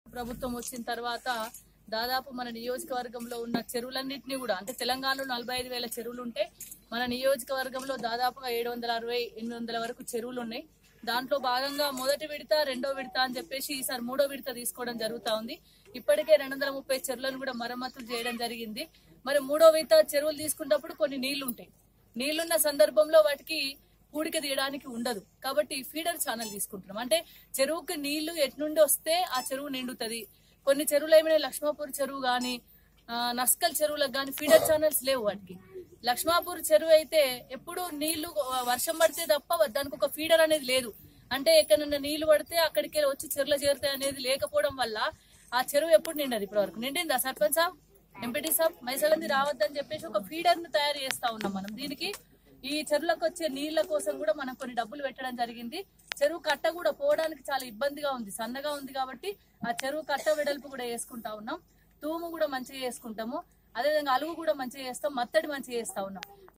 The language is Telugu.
ప్రభుత్వం వచ్చిన తర్వాత దాదాపు మన నియోజకవర్గంలో ఉన్న చెరువులన్నింటినీ కూడా అంటే తెలంగాణలో నలభై ఐదు వేల చెరువులు ఉంటే మన నియోజకవర్గంలో దాదాపుగా ఏడు వందల అరవై ఎనిమిది వందల వరకు చెరువులు ఉన్నాయి దాంట్లో భాగంగా మొదటి విడత రెండో విడత అని చెప్పేసి ఈసారి మూడో విడత తీసుకోవడం జరుగుతా ఉంది ఇప్పటికే రెండు వందల ముప్పై చెరువులను కూడా మరమ్మతులు చేయడం జరిగింది మరి మూడో విడత చెరువులు తీసుకున్నప్పుడు కొన్ని నీళ్లు ఉంటాయి నీళ్లున్న సందర్భంలో వాటికి పూడిక తీయడానికి ఉండదు కాబట్టి ఫీడర్ ఛానల్ తీసుకుంటున్నాం అంటే చెరువుకి నీళ్లు ఎట్నుండి వస్తే ఆ చెరువు నిండుతుంది కొన్ని చెరువులు ఏమైనా లక్ష్మాపూర్ చెరువు గాని ఆ, నస్కల్ చెరువులకు గాని ఫీడర్ ఛానల్స్ లేవు వాటికి లక్ష్మాపూర్ చెరువు అయితే ఎప్పుడు నీళ్లు ఆ, వర్షం పడితే తప్ప దానికి ఒక ఫీడర్ అనేది లేదు అంటే ఎక్కడన్నా నీళ్లు పడితే అక్కడికి వచ్చి చెరువులో చేరుతాయి అనేది లేకపోవడం వల్ల ఆ చెరువు ఎప్పుడు నిండదు ఇప్పటి వరకు నిండిందా సర్పంచ్ సాబ్ ఎంపీటీ సాబ్ మైసలంది రావద్దని చెప్పేసి ఒక ఫీడర్ ను తయారు చేస్తా ఉన్నాం మనం దీనికి ఈ చెరువులకు వచ్చే నీళ్ల కోసం కూడా మనం కొన్ని డబ్బులు పెట్టడం జరిగింది చెరువు కట్ట కూడా పోవడానికి చాలా ఇబ్బందిగా ఉంది సన్నగా ఉంది కాబట్టి ఆ చెరువు కట్ట వెడల్పు కూడా వేసుకుంటా ఉన్నాం తూము కూడా మంచిగా చేసుకుంటాము అదేవిధంగా అలుగు కూడా మంచిగా చేస్తాం మత్తడి మంచిగా చేస్తా ఉన్నాం